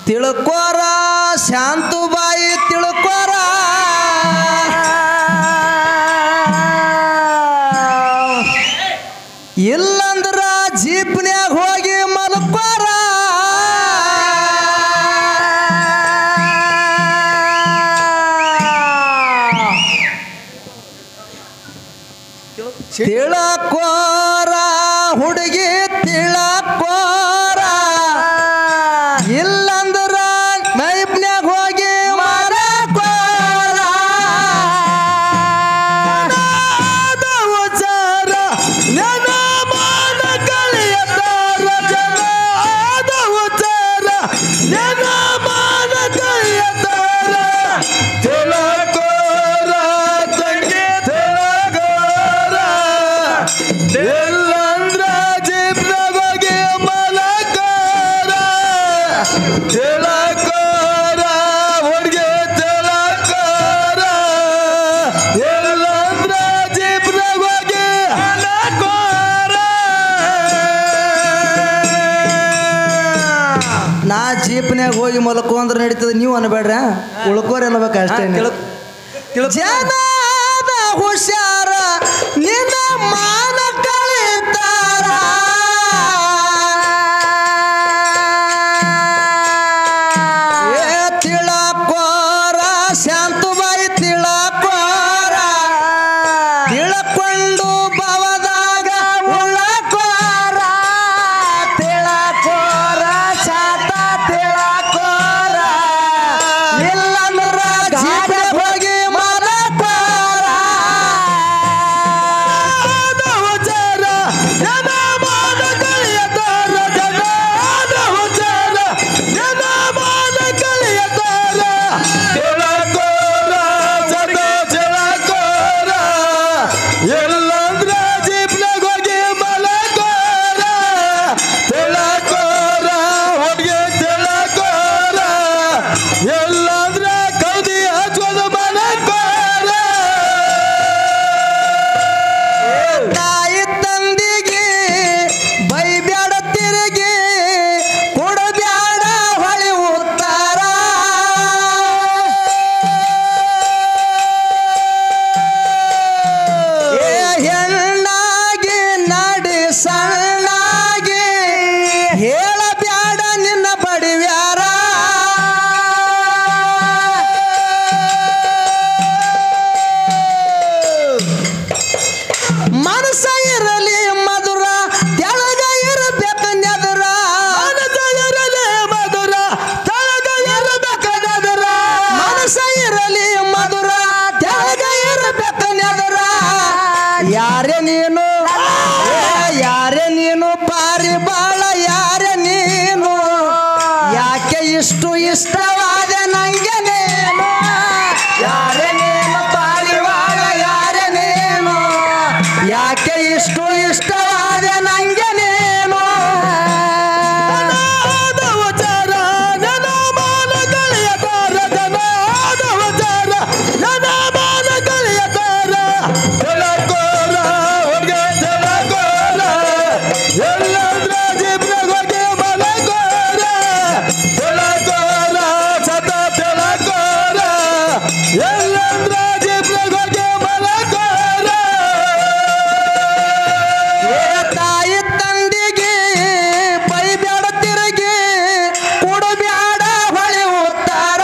ತಿಳ್ಕೋರ ಶಾಂತುಬಾಯಿ ತಿಳ್ಕೋರ ಇಲ್ಲಂದ್ರ ಜೀಪ್ನ್ಯಾಗ ಹೋಗಿ ಮಲ್ಕೋರ ತಿಳಕೋರ ಹುಡುಗಿ ತಿಳಕೋರ ಇಲ್ಲಂದ್ರ ಮೈಪ್ನ್ಯಾಗ ಹೋಗಿ ಮಾರಕೋರ ಉಚಾರ ನನ್ನ ಮಾನ ಕಳಿಯತಾರ ಜನ ಆದ ಉಚಾರ ನನ್ನ ಮಾನ ಕಳಿಯತಾರ ತಿಳಕೋರ ತಂಗಿ ತಿಳಕೋರ ಇಲ್ಲಂದ್ರ ಜೀಪ್ನಾಗ ಹೋಗಿ ಮಲಕೋರ ತಿಳಕೋರ ಹುಡುಗಿ ತಿಳಕೋರ ಇಲ್ಲಂದ್ರ ಜೀಪ್ನಾಗ ಹೋಗಿ ನಾ ಜೀಪ್ನ್ಯಾಗ ಹೋಗಿ ಮಲ್ಕೋ ಅಂದ್ರೆ ನಡೀತದೆ ನೀವು ಅನ್ಬೇಡ್ರ ಉಳ್ಕೋರ್ ಅನ್ಬೇಕು ಅಷ್ಟೇ ಜನದ ಹುಷಾರ ನಿನ್ನ ಮಾನ ಕಳಿತಾರ ಏ ತಿಳಕೋರ ಶಾಂತುಬಾಯಿ ತಿಳಕೋರ ತಿಳಕೊಂಡು ಭವದಾಗ ಉಳ್ಳಕೋರ ತಿಳಕೋರ ಶಾತ ತಿಳಕೋರ ಇಲ್ಲಂದ್ರ ಜೀಪ್ನ್ಯಾಗ ಹೋಗಿ ಮಲಕೋರ ಹುಚಾರ ಜನ ಮಾನ ಕಳಿಯತಾರ ಜನ ಹುಚಾರ ಜನ ಮಾನ ಕಳಿಯತಾರ ತಿಳಕೋರ ಜನ ತಿಳಕೋರ ಎಲ್ಲಂದ್ರ ಜೀಪ್ನಾಗ ಹೋಗಿ ಮಲಕೋರ ತಿಳಕೋರ ಹುಡುಗಿ ತಿಳಕೋರ ಎಲ್ಲಂದ್ರ ಕೌದಿ ಹಚ್ಚೋದು ಮಲಕೋರ ತಾಯಿ ತಂದಿಗೆ ಬೈಬ್ಯಾಡ ತಿರುಗಿ ಕೊಡಬ್ಯಾಡ ಹೊಳಿ ಉತ್ತಾರ ಏ ಹೆಣ್ಣಾಗಿ ನಡಿ ಸಣ್ಣಾಗಿ ಹೇಳಬ್ಯಾಡ ನಿನ್ನ ಬಡಿವ್ಯಾರ ಮನಸ್ಸ ಇರಲಿ ಮಧುರ ತೆಳಗ ಇರಬೇಕು ನೆದರ ಮನಸ್ಸ ಇರಲಿ ಮಧುರ ತೆಳಗ ಇರಬೇಕು ನೆದರ ಮನಸ್ಸ ಇರಲಿ ಮಧುರ ತೆಳಗ ಇರಬೇಕು ನೆದರ ಯಾರೇ ನೀನು ಏ, ಯಾರೇ ನೀನು ಪಾರಿ ಬಾಳ ಯಾರೇ ನೀನು ಯಾಕೆ ಇಷ್ಟು ಇಷ್ಟವಾದ ನಂಗೆ ನೀನು ಯಾರೇ ನೀನು ಪಾರಿ ಬಾಳ ಯಾರೇ ನೀನು ಯಾಕೆ ಇಷ್ಟು ಇಷ್ಟವಾದ ನಂಗೆ ನೀನು ಉಚಾರ ಜನ ಮಾನ ಕಳೆಯತಾರ ಜನ ಉಚಾರ ಜನ ಮಾನ ಕಳೆಯತಾರ ತಿಳಕೋರ ಹುಡುಗ ತಿಳಕೋರ ಎಲ್ಲಂದ್ರ ಜೀಪ್ನಾಗ ಹೋಗಿ ಮಲಕೋರ ತಿಳಕೋರ ಸತ ತಿಳಕೋರ ಎಲ್ಲಂದ್ರ ಜೀಪ್ನಾಗ ಹೋಗಿ ಮಲಕೋರ ಏ ತಾಯಿ ತಂದಿಗೆ ಬೈಬ್ಯಾಡ ತಿರುಗಿ ಕೊಡಬ್ಯಾಡ ಹೊಳಿ ಉತ್ತಾರ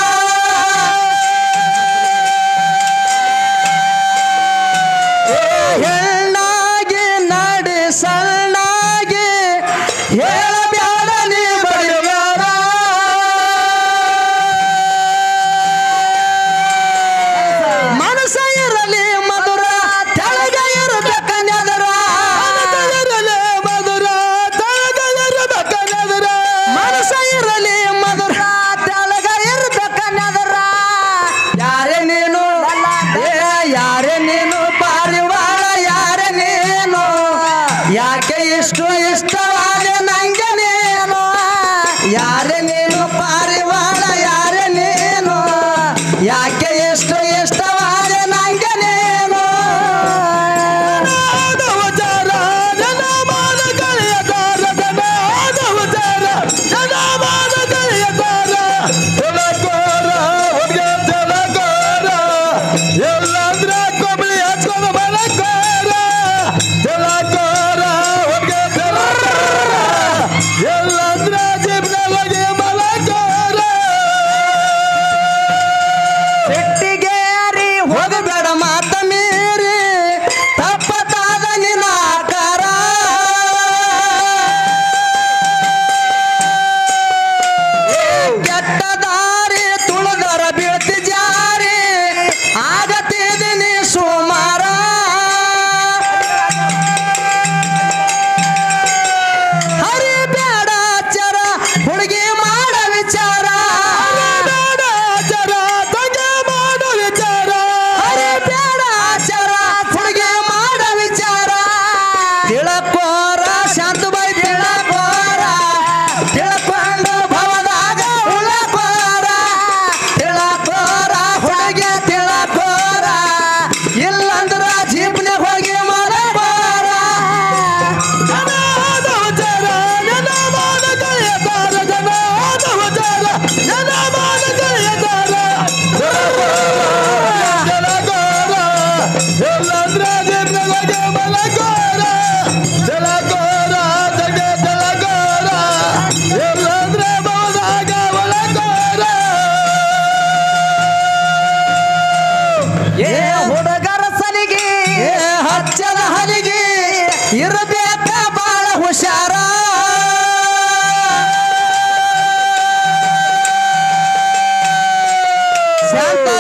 ಏ ಹೆಣ್ಣಾಗಿ ನಡಿ ಸಣ್ಣಾಗಿ ಹೇಳಬ್ಯಾಡ ನೀ ಬಡಿಬ್ಯಾಡ ಮನಸ್ಸ ಇರಲಿ ಮಧುರ ತೆಳಗ ಇರಬೇಕ ನೆದರ ಇರಲಿ ಮಧುರ ತೆಳಗ ಇರಬೇಕ ನೆದರ ಮನಸ್ಸ ಇರಲಿ ಮಧುರ ತೆಳಗ ಇರಬೇಕ ನೆದರ ಯಾರೇ ನೀನು ಏ ಯಾರೇ ನೀನು ಪಾರಿವಾಳ ಯಾರೇ ನೀನು ಯಾಕೆ ಇಷ್ಟು ಇಷ್ಟವಾದ ನಂಗೆ ನೀನು ಯಾರೇ ನೀನು ಪಾರಿವಾಳ ಯಾರೇ ನೀನು ಯಾಕೆ ಎಷ್ಟು ಇಷ್ಟವಾದ ನಂಗೆ ನೀನು ಉಚಾರ ಜನ ಮಾನ ಕಳೆಯತಾರ ಜನ ಉಚಾರ ಜನ ಮಾನ ಕಳೆಯತಾರ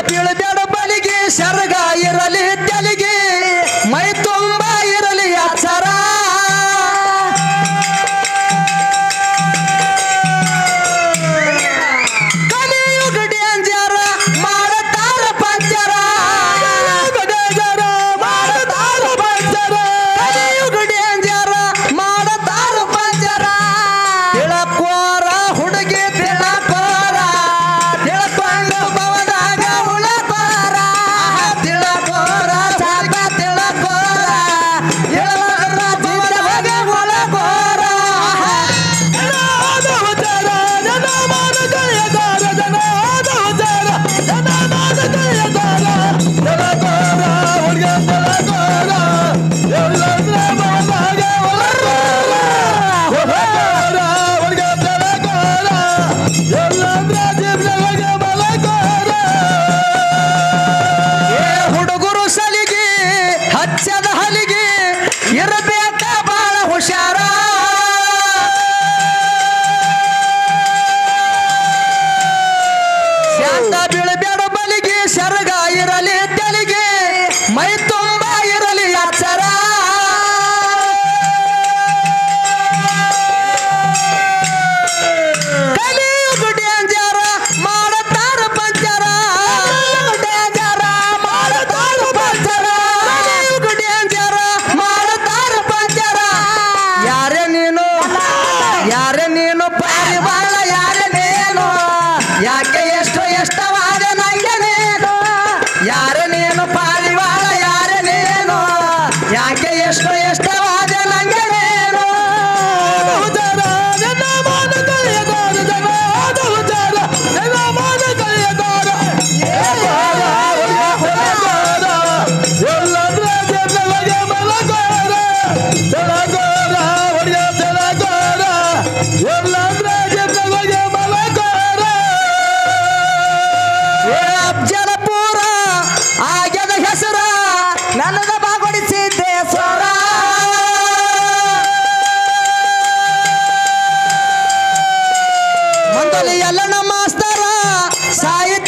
ಬೀಳಬೇಡ ಬಲಿಗೆ ಶರ್ಗ ಇರಲಿ ತೆಲಿಗೆ ಮೈ ತುಂಬ ಇರಲಿ ಅಕ್ಷರ ಕಲಿಯುಗ ಡೇಂಜರ ಮಾಡತಾರ ಪಂಚರ ಡೇಂಜರ ಮಾಡತಾರ ಪಂಚರ ಕಲಿಯುಗ ಡೇಂಜರ ಮಾಡತಾರ ಪಂಚರ ತಿಳಕೋರ ಹುಡುಗಿ ತಿಳಕೋರ ತಿಳ್ಕೊಂಡು ಭವದಾಗ ಉಳಕೋರ ತಿಳಕೋರ ಸಾಕ ತಿಳಕೋರ ತಿಳಕೋರ ಭವದಾಗ ಉಳಕೋರ ಏ ಹುಡುಗರು ಸಲಿಗೆ ಹಚ್ಚದ ಹಲಿಗೆ ಇರಬೇಕ ಬಾಳ ಹುಷಾರ ಶಾಂತ ಬೀಳಬೇಡ ಬಲಿಗೆ ಶರ್ಗ ಇರಲಿ ತೆಲಿಗೆ ಮೈ ತುಂಬ ಇರಲಿ ಅಕ್ಷರ ಕಲಿಯುಗ ಡೇಂಜರ ಮಾಡತಾರ ಪಂಚರ ಡೇಂಜರ ಮಾಡತಾರ ಪಂಚರ ಕಲಿಯುಗ ಡೇಂಜರ ಮಾಡತಾರ ಪಂಚರ ಯಾರೇ ನೀನು ಯಾರೇ ನೀನು ಪಾರಿವಾಳ ಯಾರೇ ನೀನು ಯಾಕೆ ಎಷ್ಟು ಎಷ್ಟವಾದ ನಂಗೆ ನೀನು ಯಾರೇ ನೀನು ಪಾರಿವಾಳ ಯಾರೇ ನೀನು ಯಾಕೆ ಎಷ್ಟು ಎಷ್ಟವಾದ ನಂಗೆ ನೀನು ಏ ಅಫ್ಜಲಪುರ ಆಗ್ಯದ ಹೆಸರ ನನಗ ಬಾಗೊಡಿಸಿದ್ದೆ ಸ್ವರ ಮಂದಲಿ ಎಲ್ಲ ನಮ್ಮ ಮಾಸ್ತರ ಸಾಯಿ